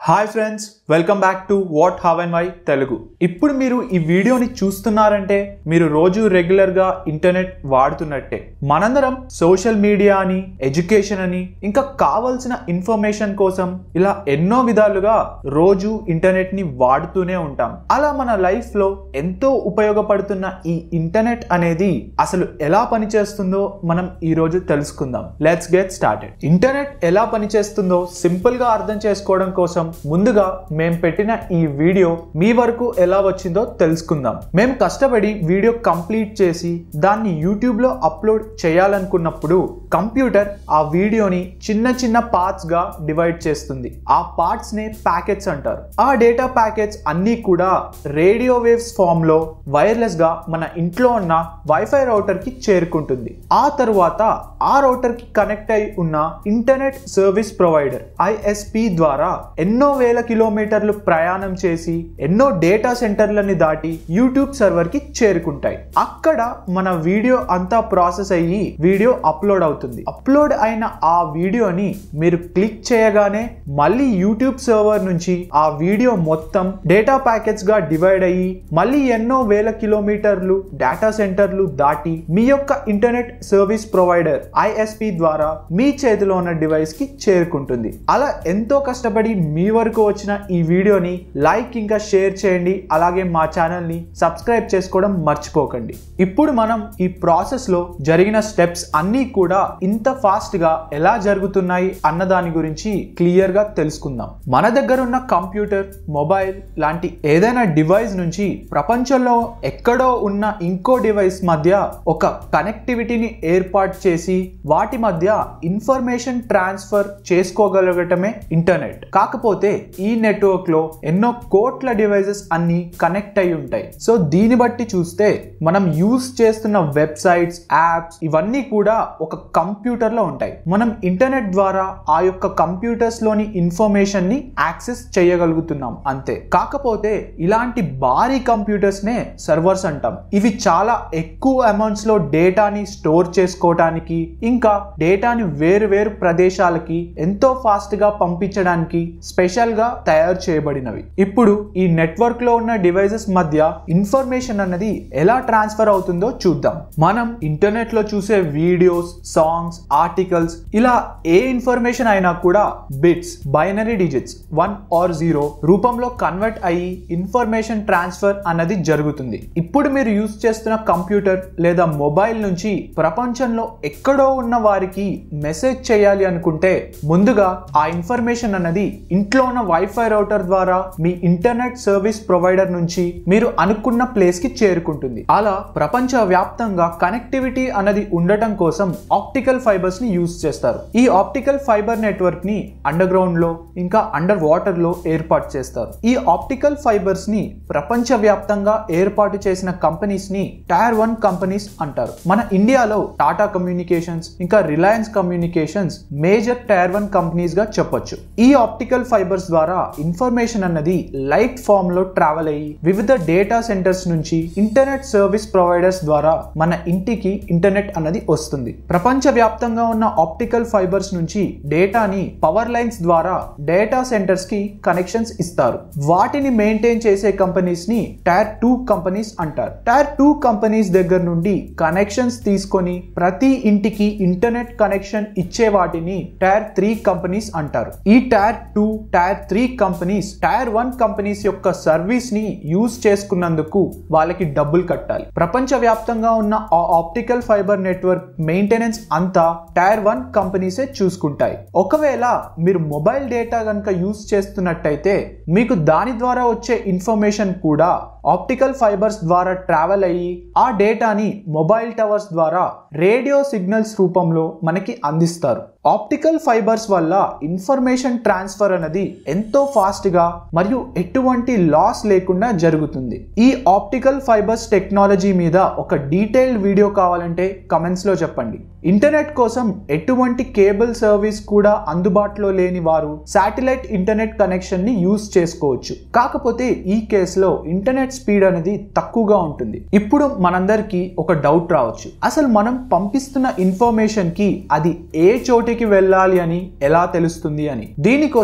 hi friends welcome back to what how and why Telugu ఇప్పుడు మీరు ఈ వీడియోని చూస్తున్నారంటే మీరు రోజు రెగ్యులర్గా ఇంటర్నెట్ వాడుతున్నట్టే మనందరం సోషల్ మీడియా అని ఎడ్యుకేషన్ అని ఇంకా కావలసిన ఇన్ఫర్మేషన్ కోసం ఇలా ఎన్నో విధాలుగా రోజు ఇంటర్నెట్ని వాడుతూనే ఉంటాం అలా మన లైఫ్లో ఎంతో ఉపయోగపడుతున్న ఈ ఇంటర్నెట్ అనేది అసలు ఎలా పనిచేస్తుందో మనం ఈ రోజు తెలుసుకుందాం లెట్స్ గెట్ స్టార్టెడ్ ఇంటర్నెట్ ఎలా పనిచేస్తుందో సింపుల్ గా అర్థం చేసుకోవడం కోసం ముందుగా మేము పెట్టిన ఈ వీడియో మీ వరకు ఎలా వచ్చిందో తెలుసుకుందాం మేము కష్టపడి వీడియో కంప్లీట్ చేసి దాన్ని యూట్యూబ్ లో అప్లోడ్ చేయాలనుకున్నప్పుడు కంప్యూటర్ ఆ వీడియోని చిన్న చిన్న పార్ట్స్ గా డివైడ్ చేస్తుంది ఆ పార్ట్స్ నే ప్యాకెట్స్ అంటారు ఆ డేటా ప్యాకెట్స్ అన్ని కూడా రేడియో వేవ్స్ ఫామ్ లో వైర్లెస్ గా మన ఇంట్లో ఉన్న వైఫై రౌటర్ కి చేరుకుంటుంది ఆ తరువాత ఆ రౌటర్ కి కనెక్ట్ అయి ఉన్న ఇంటర్నెట్ సర్వీస్ ప్రొవైడర్ ఐఎస్పి ద్వారా ఎన్నో వేల కిలోమీటర్లు ప్రయాణం చేసి ఎన్నో డేటా సెంటర్లని దాటి యూట్యూబ్ సర్వర్ కి చేరుకుంటాయి అక్కడ మన వీడియో అంతా ప్రాసెస్ అయ్యి వీడియో అప్లోడ్ అవుతుంది అప్లోడ్ అయిన ఆ వీడియోని మీరు క్లిక్ చేయగానే మళ్ళీ యూట్యూబ్ సర్వర్ నుంచి ఆ వీడియో మొత్తం డేటా ప్యాకెట్స్ గా డివైడ్ అయ్యి మళ్ళీ ఎన్నో వేల కిలోమీటర్లు డేటా సెంటర్లు దాటి మీ యొక్క ఇంటర్నెట్ సర్వీస్ ప్రొవైడర్ ఐఎస్పి ద్వారా మీ చేతిలో ఉన్న డివైస్ కి చేరుకుంటుంది అలా ఎంతో కష్టపడి మీ వరకు వచ్చిన ఈ వీడియోని లైక్ ఇంకా షేర్ చేయండి అలాగే మా ఛానల్ ని సబ్స్క్రైబ్ చేసుకోవడం మర్చిపోకండి ఇప్పుడు మనం ఈ ప్రాసెస్ లో జరిగిన స్టెప్స్ అన్నీ కూడా ఇంత ఫాస్ట్ గా ఎలా జరుగుతున్నాయి అన్న దాని గురించి క్లియర్ గా తెలుసుకుందాం మన దగ్గర ఉన్న కంప్యూటర్ మొబైల్ లాంటి ఏదైనా డివైస్ నుంచి ప్రపంచంలో ఎక్కడో ఉన్న ఇంకో డివైస్ మధ్య ఒక కనెక్టివిటీని ఏర్పాటు చేసి వాటి మధ్య ఇన్ఫర్మేషన్ ట్రాన్స్ఫర్ చేసుకోగలగటమే ఇంటర్నెట్ కాకపోతే ఈ నెట్వర్క్ లో ఎన్నో కోట్ల డివైసెస్ అన్ని కనెక్ట్ అయి ఉంటాయి సో దీన్ని బట్టి చూస్తే మనం యూస్ చేస్తున్న వెబ్సైట్స్ యాప్స్ ఇవన్నీ కూడా ఒక కంప్యూటర్ లో ఉంటాయి మనం ఇంటర్నెట్ ద్వారా ఆ యొక్క కంప్యూటర్స్ లోని ఇన్ఫర్మేషన్ ని యాక్సెస్ చేయగలుగుతున్నాం అంతే కాకపోతే ఇలాంటి భారీ కంప్యూటర్స్ నే సర్వర్స్ అంటాం ఇవి చాలా ఎక్కువ అమౌంట్స్ లో డేటాని స్టోర్ చేసుకోవటానికి ఇంకా డేటాని వేరు వేరు ప్రదేశాలకి ఎంతో ఫాస్ట్ గా పంపించడానికి స్పెషల్ గా తయారు చేయబడినవి ఇప్పుడు ఈ నెట్వర్క్ లో ఉన్న డివైసెస్ మధ్య ఇన్ఫర్మేషన్ అన్నది ఎలా ట్రాన్స్ఫర్ అవుతుందో చూద్దాం మనం ఇంటర్నెట్ లో చూసే వీడియోస్ సాంగ్స్ ఆర్టికల్స్ ఇలా ఏ ఇన్ఫర్మేషన్ అయినా కూడా bits binary digits one or zero రూపంలో కన్వర్ట్ అయ్యి ఇన్ఫర్మేషన్ ట్రాన్స్ఫర్ అన్నది జరుగుతుంది ఇప్పుడు మీరు యూజ్ చేస్తున్న కంప్యూటర్ లేదా మొబైల్ నుంచి ప్రపంచంలో ఎక్కడో ఉన్న వారికి మెసేజ్ చేయాలి అనుకుంటే ముందుగా ఆ ఇన్ఫర్మేషన్ అన్నది ఇంట్లో ఉన్న వైఫై రౌటర్ ద్వారా మీ ఇంటర్నెట్ సర్వీస్ ప్రొవైడర్ నుంచి మీరు అనుకున్న ప్లేస్ కి చేరుకుంటుంది అలా ప్రపంచ వ్యాప్తంగా కనెక్టివిటీ అన్నది ఉండటం కోసం ఆప్టికల్ ఫైబర్స్ ని యూజ్ చేస్తారు ఈ ఆప్టికల్ ఫైబర్ నెట్వర్క్ ని అండర్ గ్రౌండ్ లో ఇంకా అండర్ వాటర్ లో ఏర్పాటు చేస్తారు ఈ ఆప్టికల్ ఫైబర్స్ ని ప్రపంచ వ్యాప్తంగా ఏర్పాటు చేసిన కంపెనీస్ ని టైర్ వన్ కంపెనీస్ అంటారు మన ఇండియాలో టాటా కమ్యూనికేషన్స్ ఇంకా Reliance communications major tier one companies గా చెప్పొచ్చు ఈ ఆప్టికల్ ఫైబర్స్ ద్వారా ఇన్ఫర్మేషన్ అన్నది లైట్ ఫామ్ లో ట్రావెల్ అయ్యి వివిధ డేటా సెంటర్స్ నుంచి ఇంటర్నెట్ సర్వీస్ ప్రొవైడర్స్ ద్వారా మన ఇంటికి ఇంటర్నెట్ అన్నది వస్తుంది ప్రపంచ వ్యాప్తంగా ఉన్న ఆప్టికల్ ఫైబర్స్ నుంచి డేటాని పవర్ లైన్స్ ద్వారా డేటా సెంటర్స్ కి కనెక్షన్స్ ఇస్తారు వాటిని మెయింటైన్ చేసే కంపెనీస్ ని టైర్ టూ కంపెనీస్ అంటారు టైర్ టూ కంపెనీస్ దగ్గర నుండి కనెక్షన్స్ తీసుకొని ప్రతి ఇంటికి ఇంటర్నెట్ కనెక్షన్ ఇచ్చే వాటిని టైర్ త్రీ కంపెనీస్ అంటారు ఈ tier two tier three companies tier one companies యొక్క సర్వీస్ ని యూజ్ చేసుకున్నందుకు వాళ్ళకి డబ్బులు కట్టాలి ప్రపంచ వ్యాప్తంగా ఉన్న ఆ ఆప్టికల్ ఫైబర్ నెట్వర్క్ మెయింటెనెన్స్ అంతా టైర్ వన్ కంపెనీసే చూసుకుంటాయి ఒకవేళ మీరు మొబైల్ డేటా కనుక యూజ్ చేస్తున్నట్టయితే మీకు దాని ద్వారా వచ్చే ఇన్ఫర్మేషన్ కూడా ఆప్టికల్ ఫైబర్స్ ద్వారా ట్రావెల్ అయ్యి ఆ డేటాని మొబైల్ టవర్స్ ద్వారా రేడియో సిగ్నల్స్ రూపంలో మనకి అందిస్తారు ఆప్టికల్ ఫైబర్స్ వల్ల ఇన్ఫర్మేషన్ ట్రాన్స్ఫర్ అనేది ఎంతో ఫాస్ట్ గా మరియు ఎటువంటి లాస్ లేకుండా జరుగుతుంది ఈ ఆప్టికల్ ఫైబర్స్ టెక్నాలజీ మీద ఒక డీటెయిల్డ్ వీడియో కావాలంటే కమెంట్స్ లో చెప్పండి ఇంటర్నెట్ కోసం ఎటువంటి కేబుల్ సర్వీస్ కూడా అందుబాటులో లేని వారు శాటిలైట్ ఇంటర్నెట్ కనెక్షన్ ని యూజ్ చేసుకోవచ్చు కాకపోతే ఈ కేసులో ఇంటర్నెట్ స్పీడ్ అనేది తక్కువగా ఉంటుంది ఇప్పుడు మనందరికీ ఒక డౌట్ రావచ్చు అసలు మనం పంపిస్తున్న ఇన్ఫర్మేషన్ కి అది ఏ చోటికి వెళ్ళాలి అని ఎలా తెలుస్తుంది అని దీనికోసం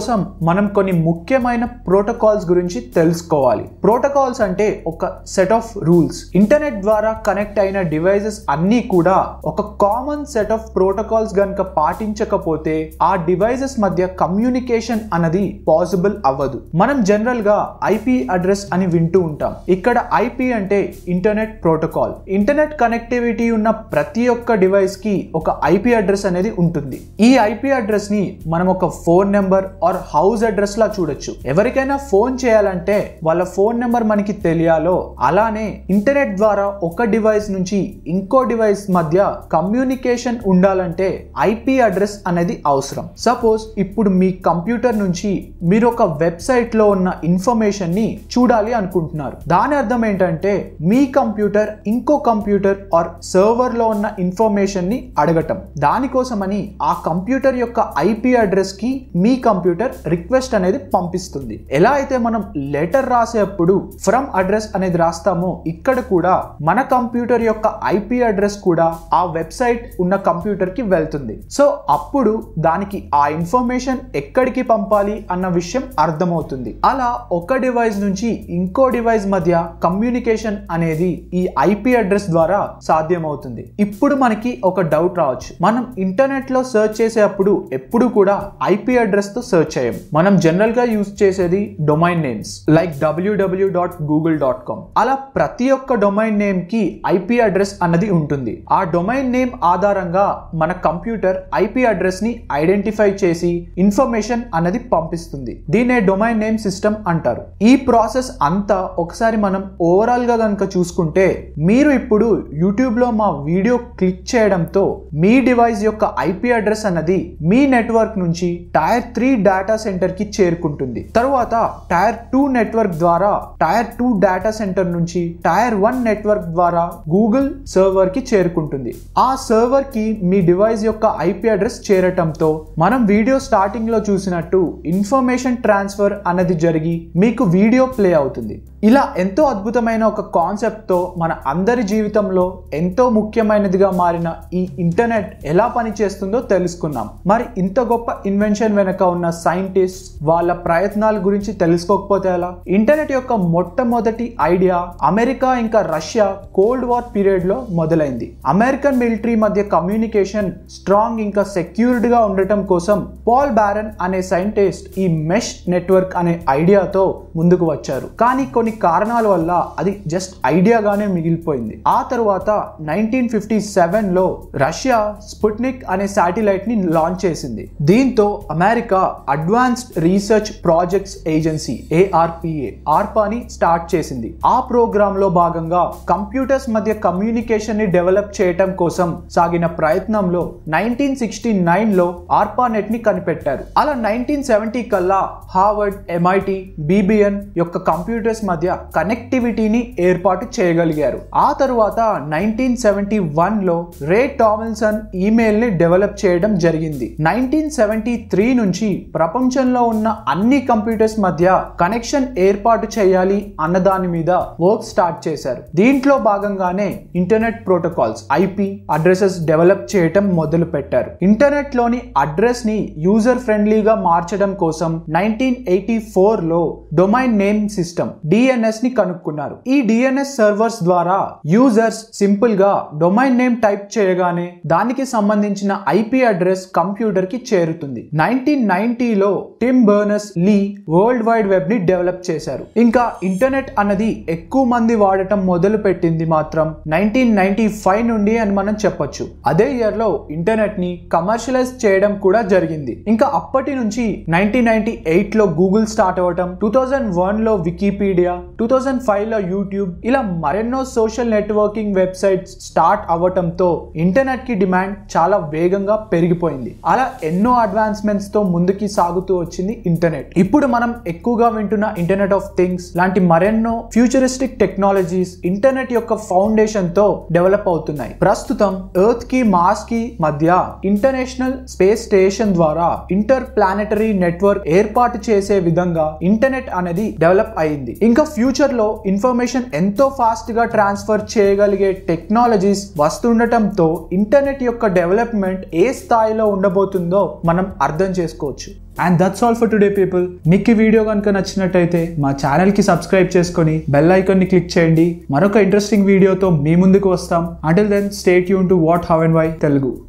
మనం కొన్ని ముఖ్యమైన ప్రోటోకాల్స్ గురించి తెలుసుకోవాలి ప్రోటోకాల్స్ అంటే ఒక సెట్ ఆఫ్ రూల్స్ ఇంటర్నెట్ ద్వారా కనెక్ట్ అయిన డివైజెస్ అన్నీ కూడా ఒక కామన్ సెట్ ఆఫ్ ప్రోటోకాల్స్ గనుక పాటించకపోతే ఆ డివైజెస్ మధ్య కమ్యూనికేషన్ అన్నది పాసిబుల్ అవ్వదు మనం జనరల్ గా ఐపీ అడ్రస్ అని వింటూ ఉంటాం ఇక్కడ ఐపీ అంటే ఇంటర్నెట్ ప్రోటోకాల్ ఇంటర్నెట్ కనెక్టివిటీ ఉన్న ప్రతి ఒక్క డివైస్ కి ఒక ఐపీ అడ్రస్ అనేది ఉంటుంది ఈ ఐపీ అడ్రస్ ని మనం ఒక phone number or house address లా చూడొచ్చు ఎవరికైనా ఫోన్ చేయాలంటే వాళ్ళ ఫోన్ నెంబర్ మనకి తెలియాలో అలానే ఇంటర్నెట్ ద్వారా ఒక డివైస్ నుంచి ఇంకో డివైస్ మధ్య కమ్యూనికేషన్ ఉండాలంటే ఐపీ అడ్రస్ అనేది అవసరం సపోజ్ ఇప్పుడు మీ కంప్యూటర్ నుంచి మీరు ఒక వెబ్సైట్ లో ఉన్న ఇన్ఫర్మేషన్ ని చూడాలి అనుకుంటున్నారు దాని అర్థం ఏంటంటే మీ కంప్యూటర్ ఇంకో కంప్యూటర్ ఆర్ సర్వర్ లో ఉన్న ఇన్ఫర్మేషన్ ని అడగటం దానికోసమని ఆ కంప్యూటర్ యొక్క ఐపీ అడ్రస్ కి మీ కంప్యూటర్ రిక్వెస్ట్ అనేది పంపిస్తుంది ఎలా అయితే మనం లెటర్ రాసేటప్పుడు ఫ్రమ్ అడ్రస్ అనేది రాస్తామో ఇక్కడ కూడా మన కంప్యూటర్ యొక్క ఐపీ అడ్రస్ కూడా ఆ వెబ్సైట్ ఉన్న కంప్యూటర్ కి వెళ్తుంది సో అప్పుడు దానికి ఆ ఇన్ఫర్మేషన్ ఎక్కడికి పంపాలి అన్న విషయం అర్థమవుతుంది అలా ఒక డివైస్ నుంచి ఇంకో డివైస్ మధ్య కమ్యూనికేషన్ అనేది ఈ ఐపీ అడ్రస్ ద్వారా సాధ్యమవుతుంది ఇప్పుడు మనకి ఒక డౌట్ రావచ్చు మనం ఇంటర్నెట్ లో సెర్చ్ చేసేటప్పుడు ఎప్పుడు కూడా ఐపీ అడ్రస్ తో సెర్చ్ చేయం మనం జనరల్ గా యూజ్ చేసేది domain names like W W dot Google dot com అలా ప్రతి ఒక్క డొమైన్ నేమ్ కి ఐపీ అడ్రస్ అన్నది ఉంటుంది ఆ డొమైన్ నేమ్ ఆధారంగా మన కంప్యూటర్ ఐపీ అడ్రస్ ని ఐడెంటిఫై చేసి ఇన్ఫర్మేషన్ అన్నది పంపిస్తుంది దీన్నే డొమైన్ నేమ్ సిస్టమ్ అంటారు ఈ ప్రాసెస్ అంతా ఒకసారి మనం ఓవరాల్ గా కనుక చూసుకుంటే మీరు ఇప్పుడు యూట్యూబ్ లో మా వీడియో క్లిక్ చేయడంతో మీ డివైస్ యొక్క ఐపీ అడ్రస్ అన్నది మీ నెట్వర్క్ నుంచి టైర్ త్రీ డేటా సెంటర్ కి చేరుకుంటుంది తరువాత టైర్ టూ నెట్వర్క్ ద్వారా టైర్ టూ డేటా సెంటర్ నుంచి టైర్ వన్ నెట్వర్క్ ద్వారా గూగుల్ సర్వర్ కి చేరుకుంటుంది ఆ సర్వర్ కి మీ డివైస్ యొక్క ఐపీ అడ్రస్ చేరటంతో మనం వీడియో స్టార్టింగ్ లో చూసినట్టు ఇన్ఫర్మేషన్ ట్రాన్స్ఫర్ అన్నది జరిగి మీకు వీడియో ప్లే అవుతుంది ఇలా ఎంతో అద్భుతమైన ఒక కాన్సెప్ట్ తో మన అందరి జీవితంలో ఎంతో ముఖ్యమైనదిగా మారిన ఈ ఇంటర్నెట్ ఎలా పనిచేస్తుందో తెలుసుకున్నాం మరి ఇంత గొప్ప ఇన్వెన్షన్ వెనక ఉన్న సైంటిస్ట్ వాళ్ళ ప్రయత్నాల గురించి తెలుసుకోకపోతే ఎలా ఇంటర్నెట్ యొక్క మొట్టమొదటి ఐడియా అమెరికా ఇంకా రష్యా కోల్డ్ వార్ పీరియడ్ లో మొదలైంది అమెరికన్ మిలిటరీ మధ్య కమ్యూనికేషన్ స్ట్రాంగ్ ఇంకా సెక్యూర్డ్ గా ఉండటం కోసం పాల్ బ్యారన్ అనే సైంటిస్ట్ ఈ మెష్ నెట్వర్క్ అనే ఐడియాతో ముందుకు వచ్చారు కానీ కొన్ని కారణాల వల్ల అది జస్ట్ ఐడియాగానే మిగిలిపోయింది ఆ తర్వాత నైన్టీన్ ఫిఫ్టీ సెవెన్ లో రష్యా స్పుట్నిక్ అనే శాటిలైట్ ని లాంచ్ చేసింది దీంతో America advanced research projects agency ARPA ఆర్పాని స్టార్ట్ చేసింది ఆ ప్రోగ్రామ్ లో భాగంగా కంప్యూటర్స్ మధ్య కమ్యూనికేషన్ ని డెవలప్ చేయటం కోసం సాగిన ప్రయత్నంలో నైన్టీన్ సిక్స్టీ నైన్ లో ఆర్పానెట్ ని కనిపెట్టారు అలా నైన్టీన్ సెవెంటీ కల్లా హార్వర్డ్ ఎంఐటి బీబీఎన్ యొక్క కంప్యూటర్స్ మధ్య కనెక్టివిటీని ఏర్పాటు చేయగలిగారు ఆ తరువాత నైన్టీన్ సెవెంటీ వన్ లో రే టామిల్సన్ ఈమెయిల్ ని డెవలప్ చేయడం జరిగింది నైన్టీన్ సెవెంటీ త్రీ నుంచి ప్రపంచంలో ఉన్న అన్ని కంప్యూటర్స్ మధ్య కనెక్షన్ ఏర్పాటు చేయాలి అన్న దాని మీద వర్క్ స్టార్ట్ చేశారు దీంట్లో భాగంగానే internet protocols IP addresses develop చేయటం మొదలు పెట్టారు ఇంటర్నెట్ లోని అడ్రస్ ని యూజర్ ఫ్రెండ్లీగా మార్చడం కోసం నైన్టీన్ ఎయిటీ ఫోర్ లో డొమైన్ నేమ్ సిస్టమ్ డిఎన్ఎస్ ని కనుక్కున్నారు ఈ డిఎన్ఎస్ సర్వర్స్ ద్వారా యూజర్స్ సింపుల్ గా డొమైన్ నేమ్ టైప్ చేయగానే దానికి సంబంధించిన ఐపీ అడ్రస్ కంప్యూటర్ కి చేరుతుంది నైన్టీన్ నైన్టీలో Tim Berners Lee World Wide Web ని డెవలప్ చేశారు ఇంకా ఇంటర్నెట్ అన్నది ఎక్కువ మంది వాడటం మొదలు పెట్టింది మాత్రం నైన్టీన్ నైన్టీ ఫైవ్ నుండి అని మనం చెప్పొచ్చు అదే ఇయర్ లో ఇంటర్నెట్ ని కమర్షియలైజ్ చేయడం కూడా జరిగింది ఇంకా అప్పటి నుంచి నైన్టీన్ నైన్టీ ఎయిట్ లో గూగుల్ స్టార్ట్ అవ్వటం టూ థౌజండ్ వన్ లో వికీపీడియా టూ థౌజండ్ ఫైవ్ లో యూట్యూబ్ ఇలా మరెన్నో సోషల్ నెట్వర్కింగ్ వెబ్సైట్స్ స్టార్ట్ అవ్వటంతో ఇంటర్నెట్ కి డిమాండ్ చాలా వేగంగా పెరిగిపోయింది అలా ఎన్నో అడ్వాన్స్మెంట్స్ తో ముందుకి సాగుతూ వచ్చింది ఇంటర్నెట్ ఇప్పుడు మనం ఎక్కువగా వింటున్న ఇంటర్నెట్ ఆఫ్ థింగ్స్ లాంటి మరెన్నో ఫ్యూచరిస్టిక్ టెక్నాలజీస్ ఇంటర్నెట్ యొక్క ఫౌండేషన్ తో డెవలప్ అవుతున్నాయి ప్రస్తుతం ఎర్త్ కి మార్స్ కి మధ్య ఇంటర్నేషనల్ స్పేస్ స్టేషన్ ద్వారా ఇంటర్ ప్లానెటరీ నెట్వర్క్ ఏర్పాటు చేసే విధంగా ఇంటర్నెట్ అనేది డెవలప్ అయింది ఇంకా ఫ్యూచర్ లో ఇన్ఫర్మేషన్ ఎంతో ఫాస్ట్ గా ట్రాన్స్ఫర్ చేయగలిగే టెక్నాలజీస్ వస్తుండటంతో ఇంటర్నెట్ యొక్క డెవలప్మెంట్ ఏ స్థాయిలో ఉండబోతుందో మనం అర్థం చేసుకోవచ్చు and that's all for today people మీకు ఈ వీడియో కనుక నచ్చినట్టయితే మా ఛానల్కి సబ్స్క్రైబ్ చేసుకొని బెల్ ఐకాన్ని క్లిక్ చేయండి మరొక ఇంట్రెస్టింగ్ వీడియోతో మీ ముందుకు వస్తాం అంటిల్ దెన్ స్టేట్ యూన్ to what how and why Telugu